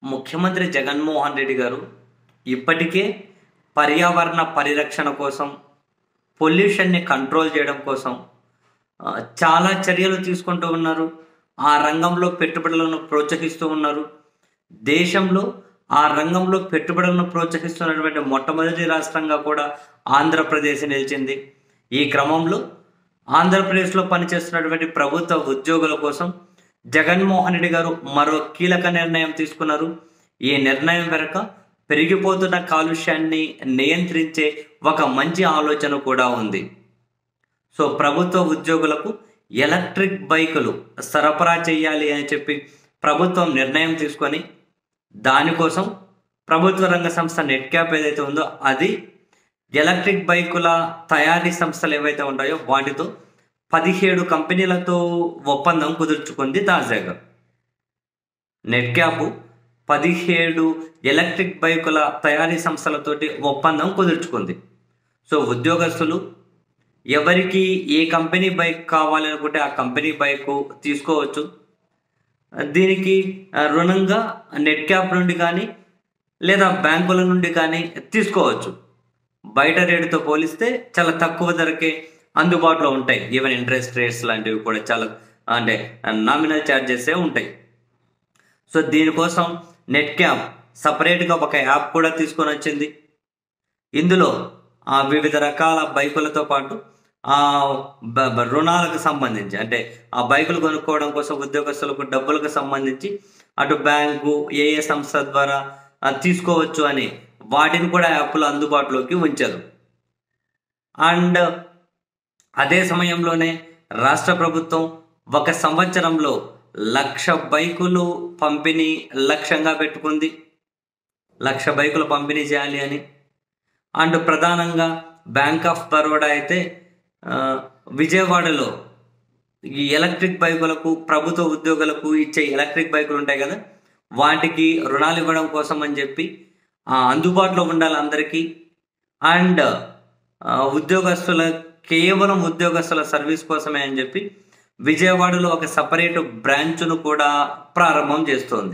ముఖ్యమంత్రి జగన్మోహన్ రెడ్డి గారు ఇప్పటికే పర్యావరణ పరిరక్షణ కోసం పొల్యూషన్ని కంట్రోల్ చేయడం కోసం ఆ, చాలా చర్యలు తీసుకుంటూ ఉన్నారు ఆ రంగంలో పెట్టుబడులను ప్రోత్సహిస్తూ ఉన్నారు దేశంలో ఆ రంగంలో పెట్టుబడులను ప్రోత్సహిస్తున్నటువంటి మొట్టమొదటి రాష్ట్రంగా కూడా ఆంధ్రప్రదేశ్ నిలిచింది ఈ క్రమంలో ఆంధ్రప్రదేశ్లో పనిచేస్తున్నటువంటి ప్రభుత్వ ఉద్యోగుల కోసం జగన్మోహన్ రెడ్డి గారు మరో కీలక నిర్ణయం తీసుకున్నారు ఈ నిర్ణయం వెనుక పెరిగిపోతున్న కాలుష్యాన్ని నియంత్రించే ఒక మంచి ఆలోచన కూడా ఉంది సో ప్రభుత్వ ఉద్యోగులకు ఎలక్ట్రిక్ బైకులు సరఫరా చేయాలి అని చెప్పి ప్రభుత్వం నిర్ణయం తీసుకొని దానికోసం ప్రభుత్వ రంగ సంస్థ నెట్ క్యాప్ ఏదైతే ఉందో అది ఎలక్ట్రిక్ బైకుల తయారీ సంస్థలు ఏవైతే ఉంటాయో వాటితో పదిహేడు కంపెనీలతో ఒప్పందం కుదుర్చుకుంది తాజాగా నెట్ క్యాప్ పదిహేడు ఎలక్ట్రిక్ బైకుల తయారీ సంస్థలతోటి ఒప్పందం కుదుర్చుకుంది సో ఉద్యోగస్తులు ఎవరికి ఏ కంపెనీ బైక్ కావాలనుకుంటే ఆ కంపెనీ బైక్ తీసుకోవచ్చు దీనికి ఆ, రుణంగా నెట్ క్యాప్ నుండి కానీ లేదా బ్యాంకుల నుండి కానీ తీసుకోవచ్చు బయట రేటుతో పోలిస్తే చాలా తక్కువ ధరకే అందుబాటులో ఉంటాయి ఈవెన్ ఇంట్రెస్ట్ రేట్స్ లాంటివి కూడా చాలా అంటే నామినల్ ఛార్జెసే ఉంటాయి సో దీనికోసం నెట్ క్యాప్ సపరేట్గా ఒక యాప్ కూడా తీసుకొని వచ్చింది ఇందులో ఆ వివిధ రకాల బైకులతో పాటు ఆ బ- బ- రుణాలకు సంబంధించి అంటే ఆ బైకులు కొనుక్కోవడం కోసం ఉద్యోగస్తులకు డబ్బులకు సంబంధించి అటు బ్యాంకు ఏ ఏ సంస్థ ద్వారా ఆ, తీసుకోవచ్చు అని వాటిని కూడా యాప్లు అందుబాటులోకి ఉంచారు అండ్ అదే సమయంలోనే రాష్ట్ర ప్రభుత్వం ఒక సంవత్సరంలో లక్ష బైకులు పంపిణీ లక్ష్యంగా పెట్టుకుంది లక్ష బైకులు పంపిణీ చేయాలి అని అండ్ ప్రధానంగా బ్యాంక్ ఆఫ్ బరోడా అయితే ఆ, విజయవాడలో ఈ ఎలక్ట్రిక్ బైకులకు ప్రభుత్వ ఉద్యోగులకు ఇచ్చే ఎలక్ట్రిక్ బైకులు ఉంటాయి కదా వాటికి రుణాలు ఇవ్వడం కోసం అని చెప్పి ఆ, అందుబాటులో ఉండాలి అందరికీ అండ్ ఆ, ఉద్యోగస్తుల కేవలం ఉద్యోగస్తుల సర్వీస్ కోసమే అని చెప్పి విజయవాడలో ఒక సపరేట్ బ్రాంచ్ను కూడా ప్రారంభం చేస్తోంది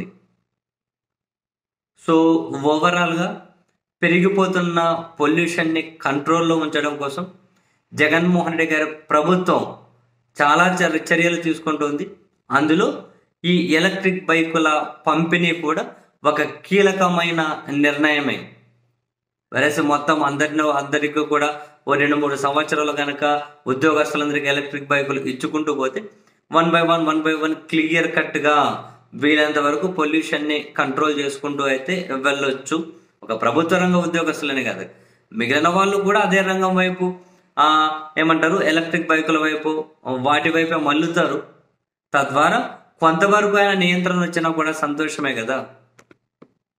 సో ఓవరాల్గా పెరిగిపోతున్న పొల్యూషన్ని కంట్రోల్లో ఉంచడం కోసం జగన్మోహన్ రెడ్డి గారి ప్రభుత్వం చాలా చర్- చర్యలు తీసుకుంటుంది అందులో ఈ ఎలక్ట్రిక్ బైకుల పంపిణీ కూడా ఒక కీలకమైన నిర్ణయమే వరేసి మొత్తం అందరిని అందరికీ కూడా ఓ రెండు మూడు సంవత్సరాలు కనుక ఉద్యోగస్తులందరికీ ఎలక్ట్రిక్ బైకులు ఇచ్చుకుంటూ పోతే one by one one by one clear కట్గా వీలైనంత వరకు పొల్యూషన్ని కంట్రోల్ చేసుకుంటూ అయితే వెళ్ళొచ్చు ఒక ప్రభుత్వ రంగ ఉద్యోగస్తులనే కాదు మిగిలిన వాళ్ళు కూడా అదే రంగం వైపు ఆ, ఏమంటారు ఎలక్ట్రిక్ బైకుల వైపు వాటి వైపే మల్లుతారు తద్వారా కొంతవరకు అయినా నియంత్రణ వచ్చినా కూడా సంతోషమే కదా